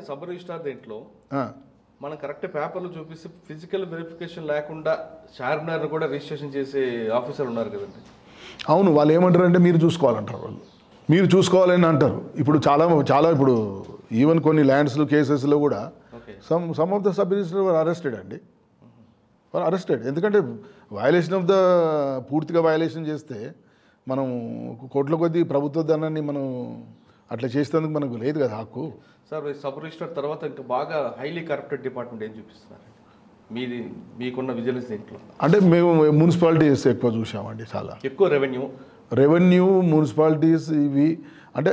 sub registrar దేంట్లో ఆ, మనం కరెక్ట్ పేపర్లు చూపిస్తే ఫిజికల్ వెరిఫికేషన్ లేకుండా చార్మినార్ కూడా రిజిస్ట్రేషన్ చేసే ఆఫీసర్ ఉన్నారు కదండి అవును వాళ్ళు ఏమంటారు అంటే మీరు చూసుకోవాలంటారు వాళ్ళు మీరు చూసుకోవాలని అంటారు ఇప్పుడు చాలా చాలా ఇప్పుడు ఈవెన్ కొన్ని ల్యాండ్స్లో కేసెస్లో కూడా okay some some of the sub registrar arrested అండి వాళ్ళు అరెస్టెడ్ ఎందుకంటే వయలేషన్ ఆఫ్ ద పూర్తిగా వయలేషన్ చేస్తే మనం కోట్ల కొద్దీ ప్రభుత్వ ధనాన్ని మనం అట్లా చేసేందుకు మనకు లేదు కదా హక్కు సార్ ఈ సబ్ రిజిస్టార్ తర్వాత ఇంకా బాగా హైలీ కరప్టెడ్ డిపార్ట్మెంట్ ఏం చూపిస్తున్నారు మీది మీకున్న విజిలెన్స్ దీంట్లో అంటే మేము మున్సిపాలిటీస్ ఎక్కువ చూసామండి చాలా ఎక్కువ రెవెన్యూ రెవెన్యూ మున్సిపాలిటీస్ ఇవి అంటే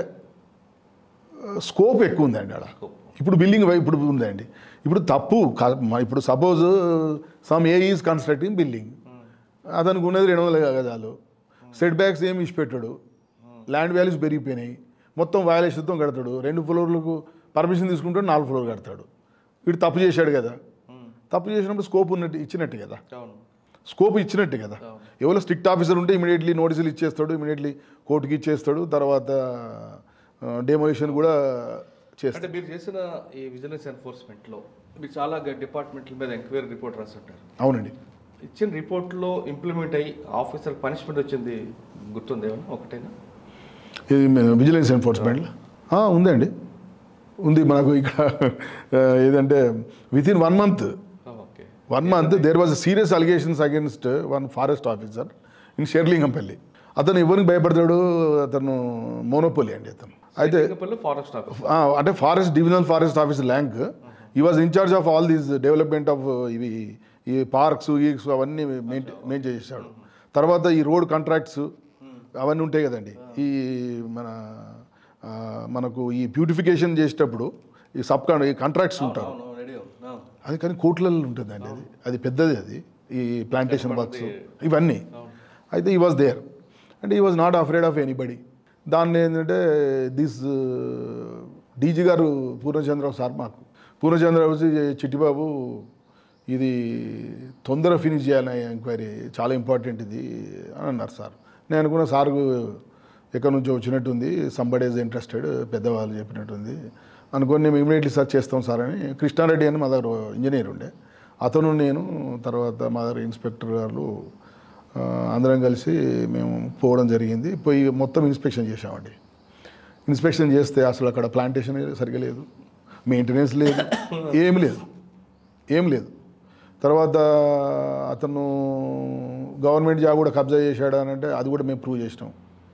స్కోప్ ఎక్కువ ఉందండి అక్కడ ఇప్పుడు బిల్డింగ్ వై- ఇప్పుడు ఉందండి ఇప్పుడు తప్పు కా- మ- ఇప్పుడు suppose some A is constructing building అతనికి ఉన్నది రెండు వందల గజాలు సెట్ బ్యాక్స్ ఏమి ఇచ్చిపెట్టాడు ల్యాండ్ వాల్యూస్ పెరిగిపోయినాయి మొత్తం వయలేషన్తో కడతాడు రెండు ఫ్లోర్లకు పర్మిషన్ తీసుకుంటాడు నాలుగు ఫ్లోర్ కడతాడు వీడు తప్పు చేశాడు కదా తప్పు చేసినప్పుడు స్కోప్ ఉన్నట్టు ఇచ్చినట్టు కదా అవును స్కోప్ ఇచ్చినట్టు కదా ఎవరో స్ట్రిక్ట్ ఆఫీసర్ ఉంటే ఇమీడియట్లీ నోటీసులు ఇచ్చేస్తాడు ఇమీడియట్లీ కోర్టుకి ఇచ్చేస్తాడు తర్వాత డెమోలిషన్ కూడా చేస్తాడు అంటే మీరు చేసిన ఈ విజిలెన్స్ ఎన్ఫోర్స్మెంట్లో మీరు చాలా డిపార్ట్మెంట్ల మీద ఎంక్వైరీ రిపోర్ట్ రాస్తుంటారు అవునండి ఇచ్చిన రిపోర్ట్లో ఇంప్లిమెంట్ అయ్యి ఆఫీసర్ పనిష్మెంట్ వచ్చింది గుర్తుంది ఏమన్నా ఒకటైనా ఇది మన విజిలెన్స్ ఎన్ఫోర్స్మెంట్ ఉందండి ఉంది మనకు ఇక్కడ ఆ, ఏదంటే within one month okay one month there was serious allegations against one forest officer in Serilingampally అతను ఎవరికి భయపడతాడు అతను మోనోపోలి అండి అతను అయితే ఫారెస్ట్ ఆఫీస్ ఆ, అంటే ఫారెస్ట్ డివిజనల్ ఫారెస్ట్ ఆఫీస్ ల్యాంక్ ఈ was incharge of all these development of ఇవి ఈ పార్క్స్ గీక్స్ అవన్నీ మెయింటైన్ మెయింటైన్ చేశాడు తర్వాత ఈ రోడ్ కాంట్రాక్ట్స్ అవన్నీ ఉంటాయి కదండి ఈ మన ఆ, మనకు ఈ బ్యూటిఫికేషన్ చేసేటప్పుడు ఈ సబ్ కాన్ ఈ కాంట్రాక్ట్స్ ఉంటారు అవును రెడీ అవును అది కానీ కోట్లలో ఉంటుందండి అది అది పెద్దది అది ఈ ప్లాంటేషన్ వర్క్స్ ఇవన్నీ అయితే ఈ వాజ్ దేర్ అంటే ఈ was not afraid of anybody దాన్ని ఏంటంటే దిస్ డీజీ గారు పూర్ణచంద్రరావు సార్ మాకు పూర్ణచంద్రరావు వచ్చి చిట్టిబాబు ఇది తొందర ఫినిష్ చేయాలి ఎంక్వైరీ చాలా ఇంపార్టెంట్ ఇది అని అన్నారు సార్ నేను అనుకున్న సార్కు ఎక్కడి నుంచో వచ్చినట్టుంది సంబడి ఈజ్ ఇంట్రెస్టెడ్ పెద్దవాళ్ళు చెప్పినట్టుంది అనుకొని మేము ఇమీడియట్లీ సర్చ్ చేస్తాం సార్ అని కృష్ణారెడ్డి అని మా దగ్గర ఇంజనీర్ ఉండే అతను నేను తర్వాత మా దగ్గర ఇన్స్పెక్టర్ గారు ఆ, అందరం కలిసి మేము పోవడం జరిగింది పోయి మొత్తం ఇన్స్పెక్షన్ చేసామండి ఇన్స్పెక్షన్ చేస్తే అసలు అక్కడ ప్లాంటేషన్ సరిగా లేదు మెయింటెనెన్స్ లేదు ఏం లేదు ఏం లేదు తర్వాత అతను గవర్నమెంట్ జాబ్ కూడా కబ్జా చేశాడు అని అంటే అది కూడా మేము ప్రూవ్ చేసినాం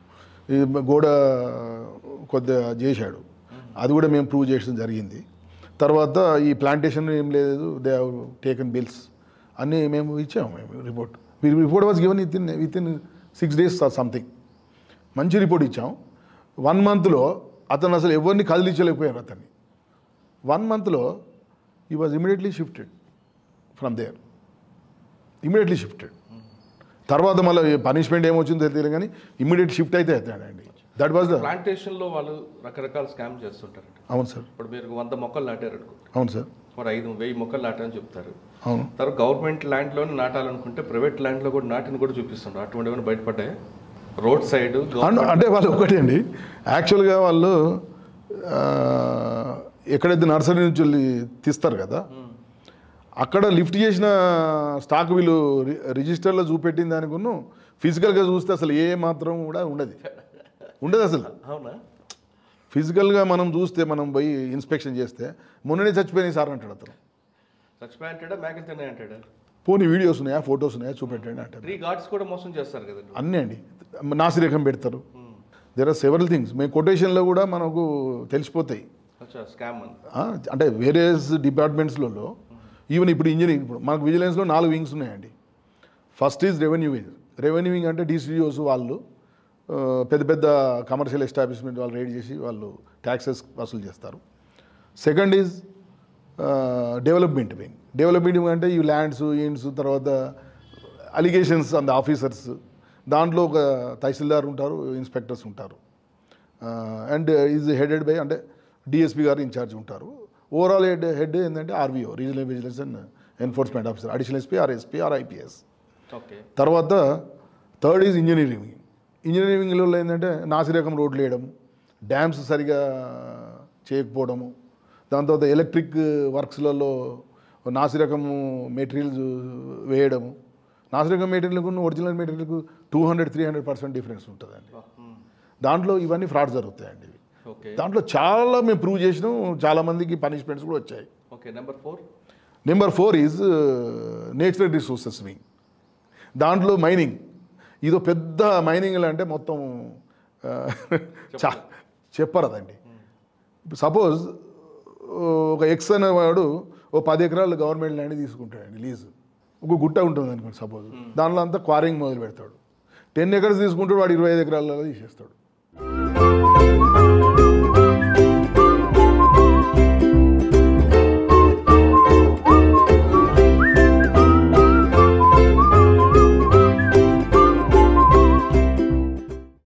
ఈ గోడ కొద్దిగా చేశాడు అది కూడా మేము ప్రూవ్ చేయడం జరిగింది తర్వాత ఈ ప్లాంటేషన్ ఏం లేదు దే హ్యావ్ టేకన్ బిల్స్ అన్నీ మేము ఇచ్చాము మేము report report was given within within six days or something మంచి రిపోర్ట్ ఇచ్చాం వన్ మంత్లో అతను అసలు ఎవరిని కదిలించలేకపోయారు అతన్ని వన్ మంత్లో ఈ was immediately shifted from there immediately shifted తర్వాత మళ్ళీ పనిష్మెంట్ ఏమొచ్చిందో తెలియదు కానీ ఇమీడియట్ షిఫ్ట్ అయితే అవుతాడండి దట్ వాజ్ ద ప్లాంటేషన్ లో వాళ్ళు రకరకాల స్కామ్ చేస్తుంటారండి అవును సార్ ఇప్పుడు మీరు వంద మొక్కలు నాటారు అనుకో అవును సార్ మరి ఐదు వెయ్యి మొక్కలు నాటారని చెప్తారు అవును తర్వాత గవర్నమెంట్ ల్యాండ్లోనే నాటాలనుకుంటే ప్రైవేట్ ల్యాండ్లో కూడా నాటిని కూడా చూపిస్తుండ్రు అటువంటి ఏమైనా బయటపడ్డాయి రోడ్ సైడ్ అన్- అంటే వాళ్ళు ఒకటే అండి యాక్చువల్గా వాళ్ళు ఆ, ఎక్కడైతే నర్సరీ నుంచి వెళ్ళి తీస్తారు కదా అక్కడ లిఫ్ట్ చేసిన స్టాక్ వీళ్ళు రి- రిజిస్టర్లో చూపెట్టిన దానికును ఫిజికల్గా చూస్తే అసలు ఏ మాత్రం కూడా ఉండదు ఉండదు అసలు అవునా ఫిజికల్గా మనం చూస్తే మనం పోయి ఇన్స్పెక్షన్ చేస్తే మొన్ననే చచ్చిపోయినాయి సార్ అంటాడు అతను చచ్చిపోయి అంటాడా మేకలు తిన్నాయి అంటాడా పోనీ వీడియోస్ ఉన్నాయా ఫొటోస్ ఉన్నాయా చూపెట్టండి అంటారు త్రీ గార్డ్స్ కూడా మోసం చేస్తారు కదండి అన్నీ అండి నాసిరకం పెడతారు దేర్ ఆర్ సెవెరల్ థింగ్స్ మేము కొటేషన్లో కూడా మనకు తెలిసిపోతాయి అచ్చా స్కామ్ అని ఆ, అంటే వేరే డిపార్ట్మెంట్స్లలో ఈవెన్ ఇప్పుడు ఇంజనీరింగ్ ఇప్పుడు మనకు విజిలెన్స్లో నాలుగు వింగ్స్ ఉన్నాయండి first is revenue wing revenue wing అంటే డీసీఓస్ వాళ్ళు ఆ, పెద్ద పెద్ద కమర్షియల్ ఎస్టాబ్లిష్మెంట్ వాళ్ళు రేడ్ చేసి వాళ్ళు ట్యాక్సెస్ వసూలు చేస్తారు second is development wing development wing అంటే ఈ ల్యాండ్స్ ఇండ్స్ తర్వాత అలిగేషన్స్ అండ్ ఆఫీసర్స్ దాంట్లో ఒక తహసీల్దార్ ఉంటారు ఇన్స్పెక్టర్స్ ఉంటారు అండ్ ఈజ్ హెడెడ్ బై అంటే డిఎస్పీ గారు ఇన్ఛార్జ్ ఉంటారు ఓవరాల్ హెడ్ హెడ్ ఏంటంటే RVO regional vigilance and enforcement officer additional SP or SP or IPS okay తర్వాత థర్డ్ ఈజ్ ఇంజనీరింగ్ ఇంజనీరింగ్లో ఏంటంటే నాసిరకం రోడ్లు వేయడం డ్యామ్స్ సరిగా చేయకపోవడము దాని తర్వాత ఎలక్ట్రిక్ వర్క్స్లలో నాసిరకము మెటీరియల్స్ వేయడము నాసిరకం మెటీరియల్కు ఒరిజినల్ మెటీరియల్కు two hundred three hundred percent difference ఉంటుందండి దాంట్లో ఇవన్నీ ఫ్రాడ్ జరుగుతాయండి ఇవి ఓకే దాంట్లో చాలా మేము ప్రూవ్ చేసినాం చాలా మందికి పనిష్మెంట్స్ కూడా వచ్చాయి okay number four number four is natural resources wing దాంట్లో మైనింగ్ ఇదో పెద్ద మైనింగ్ అంటే మొత్తం ఆ, చా చెప్పరదండి సపోజ్ ఒక ఎక్స్ అనేవాడు ఓ పది ఎకరాలు గవర్నమెంట్ ల్యాండ్ తీసుకుంటాడండి లీజ్ ఒక గుట్ట ఉంటుంది అనుకోండి సపోజ్ దానిలో అంతా క్వారింగ్ మొదలు పెడతాడు టెన్ ఎకర్స్ తీసుకుంటాడు వాడు ఇరవై ఐదు ఎకరాలలో తీసేస్తాడు